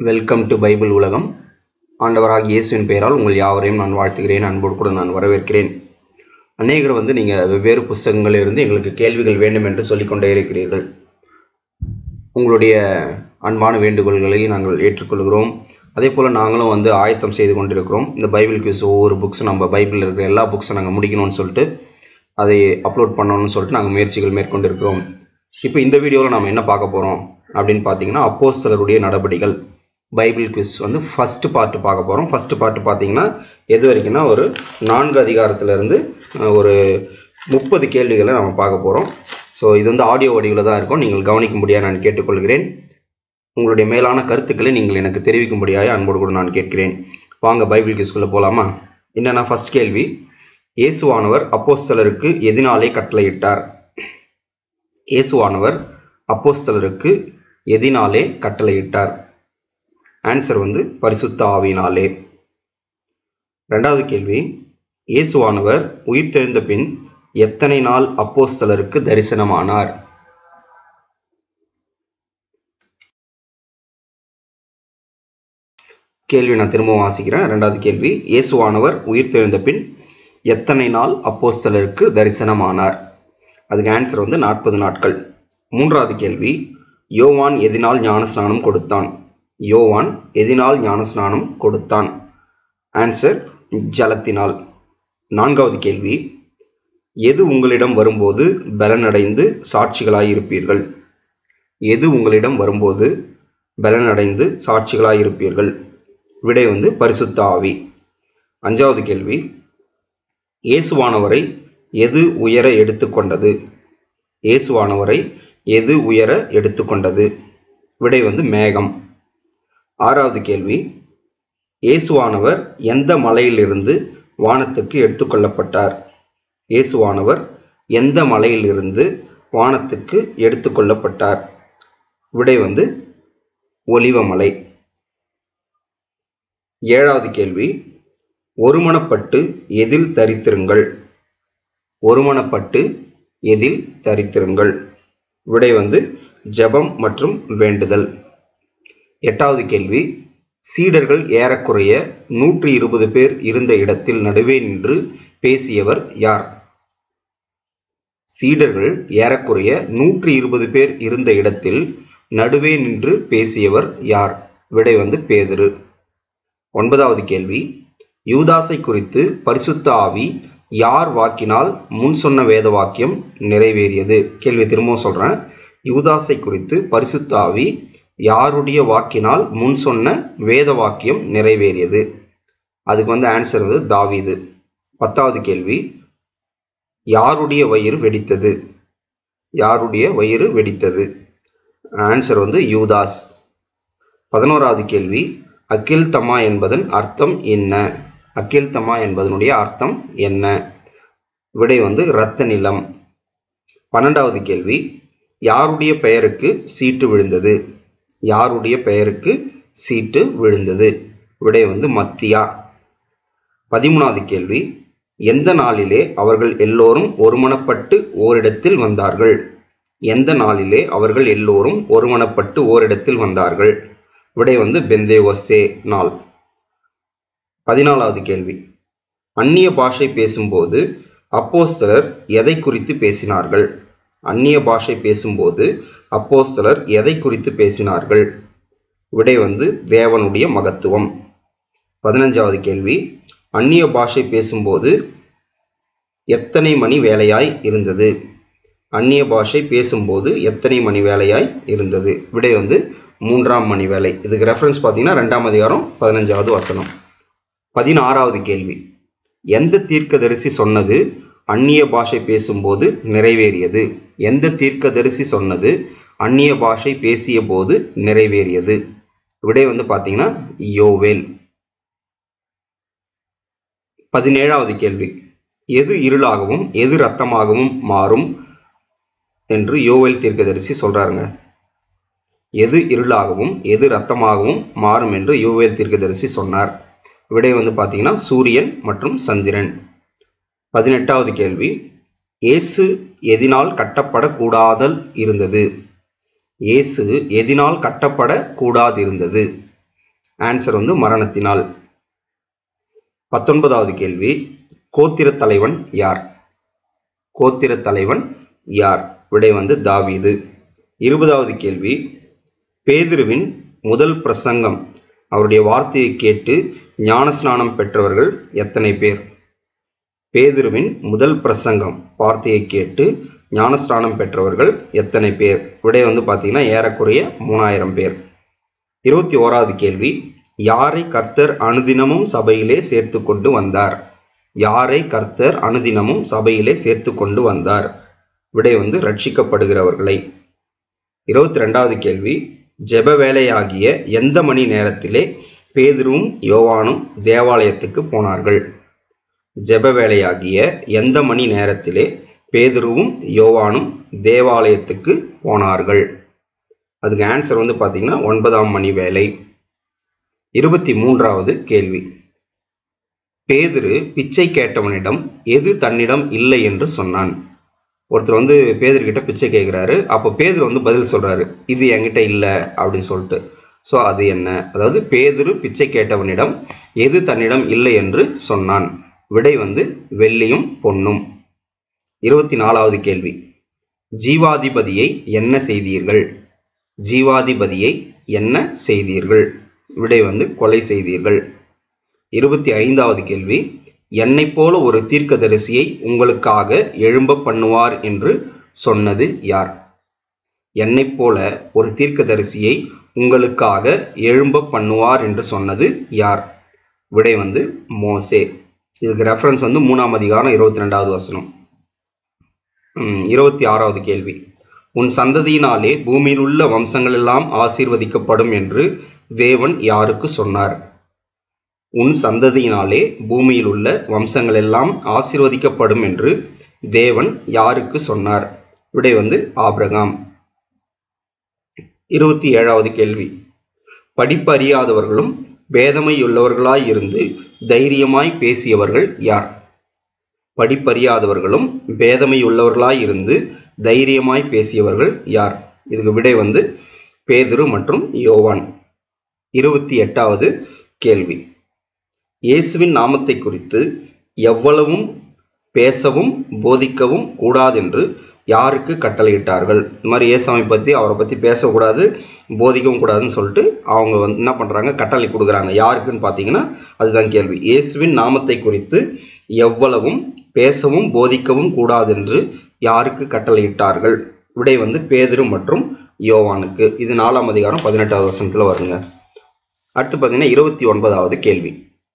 welcome to Bible உலகம் ஆண்டவராக இயேசுவின் பெயரால் உங்கள் யாவரையும் நான் வாழ்த்துகிறேன் அன்போடு கூட நான் வரவேற்கிறேன் அநேகர் வந்து நீங்கள் வெவ்வேறு புஸ்தகங்களில் இருந்து எங்களுக்கு கேள்விகள் வேண்டும் என்று சொல்லிக்கொண்டே இருக்கிறீர்கள் உங்களுடைய அன்பான வேண்டுகோள்களை நாங்கள் ஏற்றுக்கொள்கிறோம் அதே போல் நாங்களும் வந்து ஆயத்தம் செய்து கொண்டிருக்கிறோம் இந்த பைபிள் கியூஸ் ஒவ்வொரு புக்ஸும் நம்ம பைபிளில் இருக்கிற எல்லா புக்ஸும் நாங்கள் முடிக்கணும்னு சொல்லிட்டு அதை அப்லோட் பண்ணணும்னு சொல்லிட்டு நாங்கள் முயற்சிகள் மேற்கொண்டிருக்கிறோம் இப்போ இந்த வீடியோவில் நாம் என்ன பார்க்க போகிறோம் அப்படின்னு பார்த்தீங்கன்னா அப்போஸ்தலருடைய நடபடிகள் பைபிள் குவிஸ் வந்து ஃபஸ்ட்டு பார்ட்டு பார்க்க போகிறோம் ஃபஸ்ட்டு பார்ட்டு பார்த்தீங்கன்னா எது வரைக்கும்னா ஒரு நான்கு அதிகாரத்திலிருந்து அஹ், ஒரு முப்பது கேள்விகளை நம்ம பார்க்க போகிறோம் ஸோ இது வந்து ஆடியோ வடிவில் தான் இருக்கும் நீங்கள் கவனிக்கும்படியாக நான் கேட்டுக்கொள்கிறேன் உங்களுடைய மேலான கருத்துக்களை நீங்கள் எனக்கு தெரிவிக்கும்படியாக அன்போடு கூட நான் கேட்கிறேன் வாங்க பைபிள் கிஸ்குள்ளே போகலாமா என்னென்னா ஃபர்ஸ்ட் கேள்வி இயேசுவானவர் அப்போஸ்தலருக்கு எதினாலே கட்டளையிட்டார் இயேசுவானவர் அப்போஸ்தலருக்கு எதினாலே கட்டளையிட்டார் ஆன்சர் வந்து பரிசுத்த ஆவியினாலே ரெண்டாவது கேள்வி இயேசுவானவர் உயிர்த்தெழுந்த பின் எத்தனை நாள் அப்போஸ்தலருக்கு தரிசனமானார் கேள்வி நான் திரும்பவும் வாசிக்கிறேன் ரெண்டாவது கேள்வி இயேசுவானவர் உயிர்த்தெழுந்த பின் எத்தனை நாள் அப்போஸ்தலருக்கு தரிசனமானார் அதுக்கு ஆன்சர் வந்து நாற்பது நாட்கள் மூன்றாவது கேள்வி யோவான் எதினால் ஞானஸ்நானம் கொடுத்தான் யோவான் எதினால் ஞானஸ்நானம் கொடுத்தான் ஆன்சர் ஜலத்தினால் நான்காவது கேள்வி எது உங்களிடம் வரும்போது பலனடைந்து சாட்சிகளாயிருப்பீர்கள் எது உங்களிடம் வரும்போது பலனடைந்து சாட்சிகளாயிருப்பீர்கள் விடை வந்து பரிசுத்த ஆவி அஞ்சாவது கேள்வி இயேசுவானவரை எது உயர எடுத்துக்கொண்டது இயேசுவானவரை எது உயர எடுத்துக்கொண்டது விடை வந்து மேகம் ஆறாவது கேள்வி இயேசுவானவர் எந்த மலையிலிருந்து வானத்துக்கு எடுத்துக்கொள்ளப்பட்டார் இயேசுவானவர் எந்த மலையிலிருந்து வானத்துக்கு எடுத்துக்கொள்ளப்பட்டார் விடை வந்து ஒலிவமலை ஏழாவது கேள்வி ஒருமனப்பட்டு எதில் தரித்திருங்கள் ஒருமனப்பட்டு எதில் தரித்திருங்கள் விடை வந்து ஜெபம் மற்றும் வேண்டுதல் எட்டாவது கேள்வி சீடர்கள் ஏறக்குறைய நூற்றி இருபது பேர் இருந்த இடத்தில் நடுவே நின்று பேசியவர் யார் சீடர்கள் ஏறக்குறைய நூற்றி இருபது பேர் இருந்த இடத்தில் நடுவே நின்று பேசியவர் யார் விடை வந்து பேதுரு ஒன்பதாவது கேள்வி யூதாசை குறித்து பரிசுத்த ஆவி யார் வாக்கினால் முன் சொன்ன வேத வாக்கியம் நிறைவேறியது கேள்வி திரும்பவும் சொல்கிறேன் யூதாசை குறித்து பரிசுத்த ஆவி யாருடைய வாக்கினால் முன் சொன்ன வேத வாக்கியம் நிறைவேறியது அதுக்கு வந்து ஆன்சர் வந்து தாவீது பத்தாவது கேள்வி யாருடைய வயிறு வெடித்தது யாருடைய வயிறு வெடித்தது ஆன்சர் வந்து யூதாஸ் பதினோராவது கேள்வி அகில் தமா என்பதன் அர்த்தம் என்ன அகில் தமா என்பதனுடைய அர்த்தம் என்ன விடை வந்து இரத்த நிலம் பன்னெண்டாவது கேள்வி யாருடைய பெயருக்கு சீட்டு விழுந்தது யாருடைய பெயருக்கு சீட்டு விழுந்தது விடை வந்து மத்தியா பதிமூணாவது கேள்வி எந்த நாளிலே அவர்கள் எல்லோரும் ஒருமனப்பட்டு ஓரிடத்தில் வந்தார்கள் எந்த நாளிலே அவர்கள் எல்லோரும் ஒருமனப்பட்டு ஓரிடத்தில் வந்தார்கள் விடை வந்து பெந்தேவஸ்தே நாள் பதினாலாவது கேள்வி அந்நிய பாஷை பேசும்போது அப்போஸ்தலர் எதை குறித்து பேசினார்கள் அந்நிய பாஷை பேசும்போது அப்போஸ்தலர் எதை குறித்து பேசினார்கள் விடை வந்து தேவனுடைய மகத்துவம் பதினஞ்சாவது கேள்வி அந்நிய பாஷை பேசும்போது எத்தனை மணி வேலையாய் இருந்தது அந்நிய பாஷை பேசும்போது எத்தனை மணி வேலையாய் இருந்தது விடை வந்து மூன்றாம் மணி வேலை இதுக்கு ரெஃபரன்ஸ் பார்த்தீங்கன்னா ரெண்டாம் அதிகாரம் பதினஞ்சாவது வசனம் பதினாறாவது கேள்வி எந்த தீர்க்கதரிசி சொன்னது அந்நிய பாஷை பேசும்போது நிறைவேறியது எந்த தீர்க்கதரிசி சொன்னது அந்நிய பாஷை பேசிய போது நிறைவேறியது விடை வந்து பார்த்தீங்கன்னா யோவேல் பதினேழாவது கேள்வி எது இருளாகவும் எது ரத்தமாகவும் மாறும் என்று யோவேல் தீர்க்கதரிசி சொல்றாருங்க எது இருளாகவும் எது ரத்தமாகவும் மாறும் என்று யோவேல் தீர்க்கதரிசி சொன்னார் விடை வந்து பார்த்தீங்கன்னா சூரியன் மற்றும் சந்திரன் பதினெட்டாவது கேள்வி இயேசு எதினால் கட்டப்படக்கூடாதல் இருந்தது இயேசு எதினால் கட்டப்படக்கூடாதிருந்தது ஆன்சர் வந்து மரணத்தினால் பத்தொன்பதாவது கேள்வி கோத்திர தலைவன் யார் கோத்திர தலைவன் யார் விடை வந்து தாவீது இருபதாவது கேள்வி பேதுருவின் முதல் பிரசங்கம் அவருடைய வார்த்தையை கேட்டு ஞானஸ்நானம் பெற்றவர்கள் எத்தனை பேர் பேதுருவின் முதல் பிரசங்கம் வார்த்தையை கேட்டு ஞானஸ்நானம் பெற்றவர்கள் எத்தனை பேர் விடை வந்து பார்த்தீங்கன்னா ஏறக்குறைய மூணாயிரம் பேர் இருபத்தி ஓராவது கேள்வி யாரை கர்த்தர் அனுதினமும் சபையிலே சேர்த்து கொண்டு வந்தார் யாரை கர்த்தர் அனுதினமும் சபையிலே சேர்த்து கொண்டு வந்தார் விடை வந்து ரட்சிக்கப்படுகிறவர்களை இருபத்தி ரெண்டாவது கேள்வி ஜெப வேலையாகிய எந்த மணி நேரத்திலே பேதுருவும் யோவானும் தேவாலயத்துக்கு போனார்கள் ஜெப வேலையாகிய எந்த மணி நேரத்திலே பேதுருவும் யோவானும் தேவாலயத்துக்கு போனார்கள் அதுக்கு ஆன்சர் வந்து பார்த்தீங்கன்னா ஒன்பதாம் மணி வேலை இருபத்தி மூன்றாவது கேள்வி பேதுரு பிச்சை கேட்டவனிடம் எது தன்னிடம் இல்லை என்று சொன்னான் ஒருத்தர் வந்து பேதர்கிட்ட பிச்சை கேட்குறாரு அப்போ பேதர் வந்து பதில் சொல்கிறாரு இது என்கிட்ட இல்லை அப்படின்னு சொல்லிட்டு ஸோ அது என்ன அதாவது பேதுரு பிச்சை கேட்டவனிடம் எது தன்னிடம் இல்லை என்று சொன்னான் விடை வந்து வெள்ளியும் பொன்னும் இருபத்தி நாலாவது கேள்வி ஜீவாதிபதியை என்ன செய்தீர்கள் ஜீவாதிபதியை என்ன செய்தீர்கள் விடை வந்து கொலை செய்தீர்கள் இருபத்தி ஐந்தாவது கேள்வி என்னைப் போல ஒரு தீர்க்கதரிசியை உங்களுக்காக எழும்ப பண்ணுவார் என்று சொன்னது யார் என்னைப் போல ஒரு தீர்க்கதரிசியை உங்களுக்காக எழும்ப பண்ணுவார் என்று சொன்னது யார் விடை வந்து மோசே இதுக்கு ரெஃபரன்ஸ் வந்து மூணாம் அதிகாரம் இருபத்தி ரெண்டாவது வசனம் ம், இருபத்தி ஆறாவது கேள்வி உன் சந்ததியினாலே பூமியில் உள்ள வம்சங்கள் எல்லாம் ஆசீர்வதிக்கப்படும் என்று தேவன் யாருக்கு சொன்னார் உன் சந்ததியினாலே பூமியில் உள்ள வம்சங்கள் எல்லாம் ஆசீர்வதிக்கப்படும் என்று தேவன் யாருக்கு சொன்னார் விடை வந்து ஆபிரகாம் இருபத்தி ஏழாவது கேள்வி படிப்பறியாதவர்களும் பேதமையுள்ளவர்களாய் இருந்து தைரியமாய் பேசியவர்கள் யார் படிப்பறியாதவர்களும் பேதமையுள்ளவர்களாய் இருந்து தைரியமாய் பேசியவர்கள் யார் இதுக்கு விடை வந்து பேதுரு மற்றும் யோவான் இருபத்தி எட்டாவது கேள்வி இயேசுவின் நாமத்தை குறித்து எவ்வளவும் பேசவும் போதிக்கவும் கூடாதென்று யாருக்கு கட்டளையிட்டார்கள் இந்த மாதிரி இயேசுவை பற்றி அவரை பற்றி பேசக்கூடாது போதிக்கவும் கூடாதுன்னு சொல்லிட்டு அவங்க வந்து என்ன பண்ணுறாங்க கட்டளை கொடுக்குறாங்க யாருக்குன்னு பார்த்தீங்கன்னா அதுதான் கேள்வி இயேசுவின் நாமத்தை குறித்து எவ்வளவும் பேசவும் போதிக்கவும் கூடாதென்று யாருக்கு கட்டளையிட்டார்கள் விடை வந்து பேதுரு மற்றும் யோவானுக்கு இது நாலாம் அதிகாரம் பதினெட்டாவது வருஷத்தில் வருங்க அடுத்து பார்த்தீங்கன்னா இருபத்தி ஒன்பதாவது கேள்வி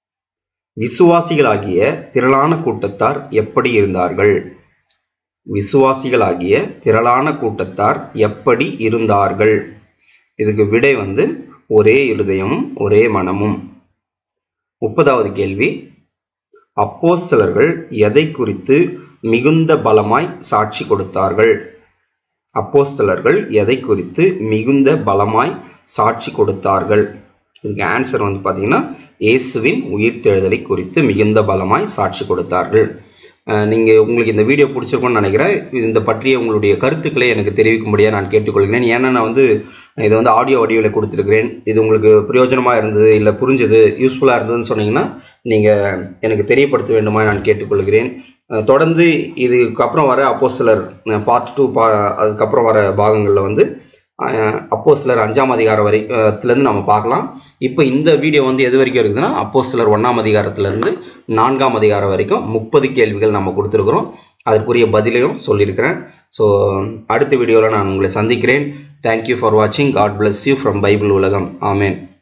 விசுவாசிகளாகிய திரளான கூட்டத்தார் எப்படி இருந்தார்கள் விசுவாசிகளாகிய திரளான கூட்டத்தார் எப்படி இருந்தார்கள் இதுக்கு விடை வந்து ஒரே இருதயமும் ஒரே மனமும் முப்பதாவது கேள்வி அப்போஸ்தலர்கள் எதை குறித்து மிகுந்த பலமாய் சாட்சி கொடுத்தார்கள் அப்போஸ்தலர்கள் எதை குறித்து மிகுந்த பலமாய் சாட்சி கொடுத்தார்கள் இதுக்கு ஆன்சர் வந்து பார்த்தீங்கன்னா இயேசுவின் உயிர்த்தெழுதலை குறித்து மிகுந்த பலமாய் சாட்சி கொடுத்தார்கள் நீங்கள் உங்களுக்கு இந்த வீடியோ பிடிச்சிருக்கும்னு நினைக்கிறேன் இந்த பற்றிய உங்களுடைய கருத்துக்களை எனக்கு தெரிவிக்கும்படியாக நான் கேட்டுக்கொள்கிறேன் ஏன்னா நான் வந்து இதை வந்து ஆடியோ வடிவில் கொடுத்துருக்கிறேன் இது உங்களுக்கு பிரயோஜனமாக இருந்தது இல்லை புரிஞ்சது யூஸ்ஃபுல்லாக இருந்ததுன்னு சொன்னீங்கன்னா நீங்கள் எனக்கு தெரியப்படுத்த வேண்டுமா நான் கேட்டுக்கொள்கிறேன் அஹ் தொடர்ந்து இதுக்கப்புறம் வர அப்போ சிலர் பார்ட் டூ பா அதுக்கப்புறம் வர பாகங்களில் வந்து அப்போ சிலர் அஞ்சாம் அதிகாரம் வரை அஹ் த்துலேருந்து நம்ம பார்க்கலாம் இப்போ இந்த வீடியோ வந்து எது வரைக்கும் இருக்குதுன்னா அப்போ சிலர் ஒன்றாம் அதிகாரத்துலேருந்து நான்காம் அதிகாரம் வரைக்கும் முப்பது கேள்விகள் நம்ம கொடுத்துருக்குறோம் அதற்குரிய பதிலையும் சொல்லியிருக்கிறேன் ஸோ அடுத்த வீடியோவில் நான் உங்களை சந்திக்கிறேன் தேங்க்யூ ஃபார் வாட்சிங் God bless you from Bible உலகம் ஆமேன்